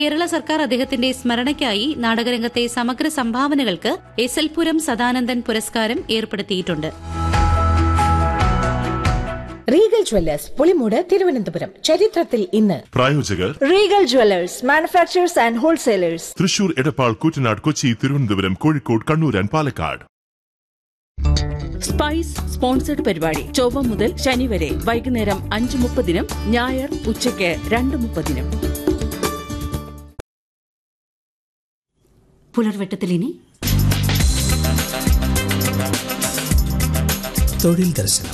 കേരള സർക്കാർ അദ്ദേഹത്തിന്റെ സ്മരണയ്ക്കായി നാടകരംഗത്തെ സമഗ്ര സംഭാവനകൾക്ക് എസ് എൽ പുരം സദാനന്ദൻ പുരസ്കാരം ഏർപ്പെടുത്തിയിട്ടുണ്ട് റീഗൽ ജ്വല്ലേഴ്സ് പുളിമൂട് തിരുവനന്തപുരം ചരിത്രത്തിൽ ഇന്ന് പ്രായോജകർ Regal Jewellers manufacturers and wholesalers Thrissur Edappal Koottanad Kochi Thiruvananthapuram Kozhikode Kannur and Palakkad spice sponsored പരിപാടി ചൊവ്വ മുതൽ ശനി വരെ വൈകുന്നേരം അഞ്ച് മുപ്പതിനും ഞായർ ഉച്ചയ്ക്ക് രണ്ട് മുപ്പതിനും പുലർവെട്ടത്തിലിനി തൊഴിൽ ദർശനം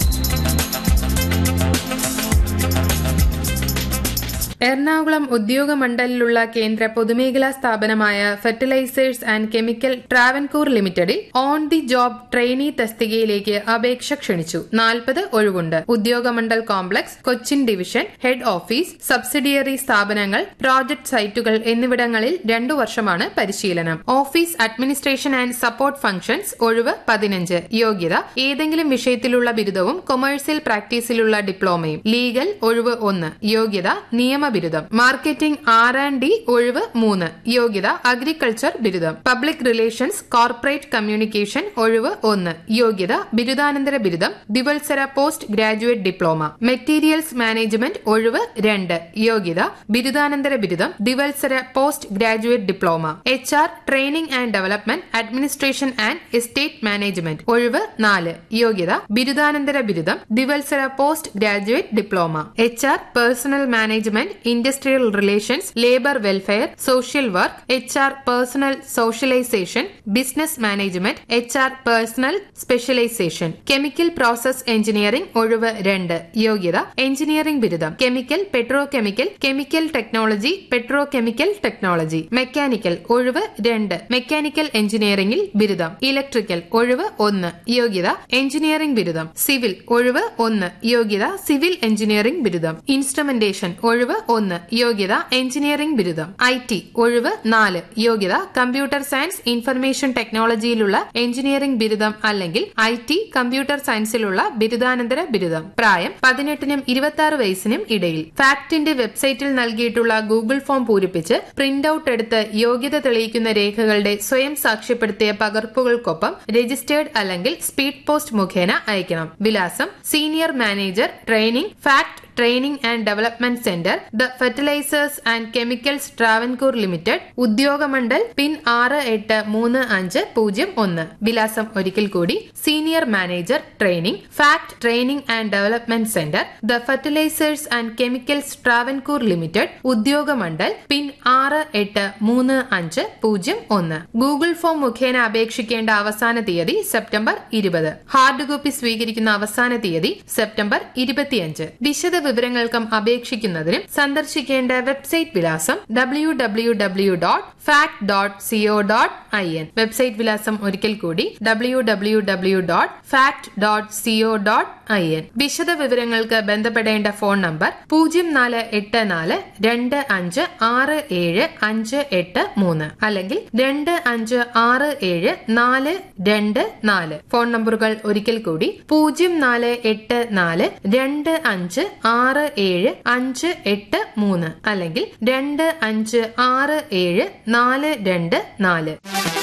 എറണാകുളം ഉദ്യോഗമണ്ഡലിലുള്ള കേന്ദ്ര പൊതുമേഖലാ സ്ഥാപനമായ ഫെർട്ടിലൈസേഴ്സ് ആൻഡ് കെമിക്കൽ ട്രാവൻകൂർ ലിമിറ്റഡിൽ ഓൺ ദി ജോബ് ട്രെയിനി തസ്തികയിലേക്ക് അപേക്ഷ ക്ഷണിച്ചു നാൽപ്പത് ഒഴിവുണ്ട് Udyogamandal complex Cochin division head office subsidiary സ്ഥാപനങ്ങൾ പ്രോജക്ട് സൈറ്റുകൾ എന്നിവിടങ്ങളിൽ രണ്ടു വർഷമാണ് പരിശീലനം office administration and support functions ഒഴിവ് പതിനഞ്ച് യോഗ്യത ഏതെങ്കിലും വിഷയത്തിലുള്ള ബിരുദവും കൊമേഴ്സ്യൽ പ്രാക്ടീസിലുള്ള ഡിപ്ലോമയും ലീഗൽ ഒഴിവ് ഒന്ന് യോഗ്യത നിയമബിരുദം മാർക്കറ്റിംഗ് ആർ ആൻഡ് ഡി ഒഴിവ് മൂന്ന് യോഗ്യത അഗ്രികൾച്ചർ ബിരുദം പബ്ലിക് റിലേഷൻസ് കോർപ്പറേറ്റ് കമ്മ്യൂണിക്കേഷൻ ഒഴിവ് ഒന്ന് യോഗ്യത ബിരുദാനന്തര ബിരുദം ദിവത്സര post graduate diploma materials management ഒഴിവ് രണ്ട് യോഗ്യത ബിരുദാനന്തര ബിരുദം ദിവത്സര post graduate diploma H R training and development administration and estate management ഒഴിവ് നാല് യോഗ്യത ബിരുദാനന്തര ബിരുദം ദിവത്സര post graduate diploma H R personnel management industrial relations labour welfare social work H R personnel socialisation business management H R personnel specialisation chemical process engineering ഒഴിവ് രണ്ട് യോഗ്യത engineering ബിരുദം chemical petrochemical chemical technology petro petrochemical technology mechanical ഒഴിവ് രണ്ട് mechanical എഞ്ചിനീയറിംഗിൽ ബിരുദം electrical ഒഴിവ് ഒന്ന് യോഗ്യത എഞ്ചിനീയറിംഗ് ബിരുദം സിവിൽ ഒഴിവ് ഒന്ന് യോഗ്യത സിവിൽ എഞ്ചിനീയറിംഗ് ബിരുദം ഇൻസ്ട്രുമെന്റേഷൻ ഒഴിവ് ഒന്ന് യോഗ്യത എഞ്ചിനീയറിംഗ് ബിരുദം ഐ ടി ഒഴിവ് നാല് യോഗ്യത കമ്പ്യൂട്ടർ സയൻസ് ഇൻഫർമേഷൻ ടെക്നോളജിയിലുള്ള എഞ്ചിനീയറിംഗ് ബിരുദം അല്ലെങ്കിൽ ഐ ടി കമ്പ്യൂട്ടർ സയൻസിലുള്ള ബിരുദാനന്തര ബിരുദം പ്രായം പതിനെട്ടിനും ഇരുപത്തി ആറ് വയസ്സിനും ഇടയിൽ ഫാക്ടിന്റെ വെബ്സൈറ്റിൽ നൽകിയിട്ടുള്ള ഗൂഗിൾ ഫോം പൂരിപ്പിച്ച് പ്രിന്റ് ഔട്ട് എടുത്ത് യോഗ്യത തെളിയിക്കുന്ന രേഖകളുടെ സ്വയം സാക്ഷ്യപ്പെടുത്തിയ പകർപ്പുകൾക്കൊപ്പം രജിസ്റ്റേർഡ് അല്ലെങ്കിൽ സ്പീഡ് പോസ്റ്റ് മുഖേന അയക്കണം വിലാസം senior manager training FACT training and development centre the fertilisers and chemicals Travancore limited Udyogamandal pin ആറ് എട്ട് മൂന്ന് അഞ്ച് പൂജ്യം ഒന്ന് വിലാസം ഒരിക്കൽ കൂടി senior manager training FACT training and development centre the fertilisers and chemicals Travancore limited Udyogamandal pin ആറ് എട്ട് മൂന്ന് അഞ്ച് പൂജ്യം ഒന്ന് ഗൂഗിൾ ഫോം മുഖേന അപേക്ഷിക്കേണ്ട അവസാന തീയതി സെപ്റ്റംബർ ഇരുപത് ഹാർഡ് കോപ്പി സ്വീകരിക്കുന്ന അവസാന തീയതി സെപ്റ്റംബർ ഇരുപത്തിയഞ്ച് വിശദ വിവരങ്ങൾക്കും അപേക്ഷിക്കുന്നതിനും സന്ദർശിക്കേണ്ട വെബ്സൈറ്റ് വിലാസം W W W dot FACT dot CO dot I N website വിലാസം ഒരിക്കൽ കൂടി W W W dot FACT dot CO dot I N വിശദ വിവരങ്ങൾക്ക് ബന്ധപ്പെടേണ്ട ഫോൺ നമ്പർ പൂജ്യം നാല് എട്ട് നാല് രണ്ട് അഞ്ച് ആറ് ഏഴ് അഞ്ച് എട്ട് മൂന്ന് അല്ലെങ്കിൽ രണ്ട് അഞ്ച് ആറ് ഏഴ് നാല് രണ്ട് നാല് ഫോൺ നമ്പറുകൾ ഒരിക്കൽ കൂടി പൂജ്യം നാല് എട്ട് നാല് രണ്ട് അഞ്ച് ആറ് ഏഴ് അഞ്ച് എട്ട് മൂന്ന് അല്ലെങ്കിൽ രണ്ട് അഞ്ച് ആറ് ഏഴ് നാല് രണ്ട് നാല്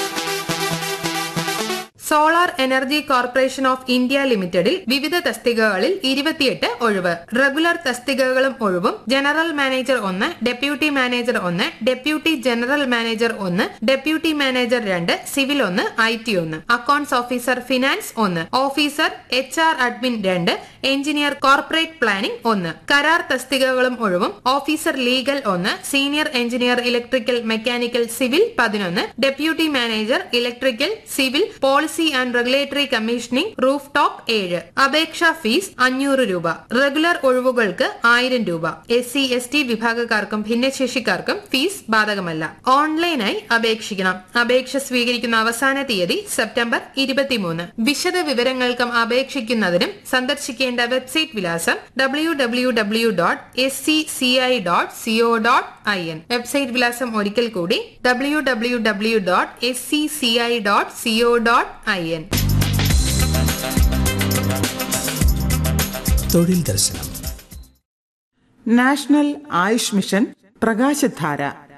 solar energy corporation of India ലിമിറ്റഡിൽ വിവിധ തസ്തികകളിൽ ഇരുപത്തിയെട്ട് ഒഴിവ് റെഗുലർ തസ്തികകളും ഒഴിവും ജനറൽ മാനേജർ ഒന്ന് ഡെപ്യൂട്ടി മാനേജർ ഒന്ന് ഡെപ്യൂട്ടി ജനറൽ മാനേജർ ഒന്ന് ഡെപ്യൂട്ടി മാനേജർ രണ്ട് സിവിൽ ഒന്ന് ഐ ടി ഒന്ന് അക്കൌണ്ട്സ് ഓഫീസർ ഫിനാൻസ് ഒന്ന് ഓഫീസർ എച്ച് ആർ അഡ്മിൻ രണ്ട് എഞ്ചിനീയർ കോർപ്പറേറ്റ് പ്ലാനിംഗ് ഒന്ന് കരാർ തസ്തികകളും ഒഴിവും ഓഫീസർ ലീഗൽ ഒന്ന് senior engineer electrical mechanical civil പതിനൊന്ന് deputy manager electrical civil policy and regulatory commissioning roof top ഏഴ് അപേക്ഷാ ഫീസ് അഞ്ഞൂറ് രൂപ റെഗുലർ ഒഴിവുകൾക്ക് ആയിരം രൂപ എസ് സി എസ് ടി വിഭാഗക്കാർക്കും ഭിന്നശേഷിക്കാർക്കും ഫീസ് ബാധകമല്ല ഓൺലൈനായി അപേക്ഷിക്കണം അപേക്ഷ സ്വീകരിക്കുന്ന അവസാന തീയതി സെപ്റ്റംബർ ഇരുപത്തിമൂന്ന് വിശദ വിവരങ്ങൾക്കും അപേക്ഷിക്കുന്നതിനും സന്ദർശിക്കേണ്ട വെബ്സൈറ്റ് വിലാസം W W W dot S C C I dot CO dot I N website വിലാസം ഒരിക്കൽ കൂടി W W W dot S C C I dot CO dot I N തൊഴിൽ ദർശനം നാഷണൽ ആയുഷ് മിഷൻ പ്രകാശധാര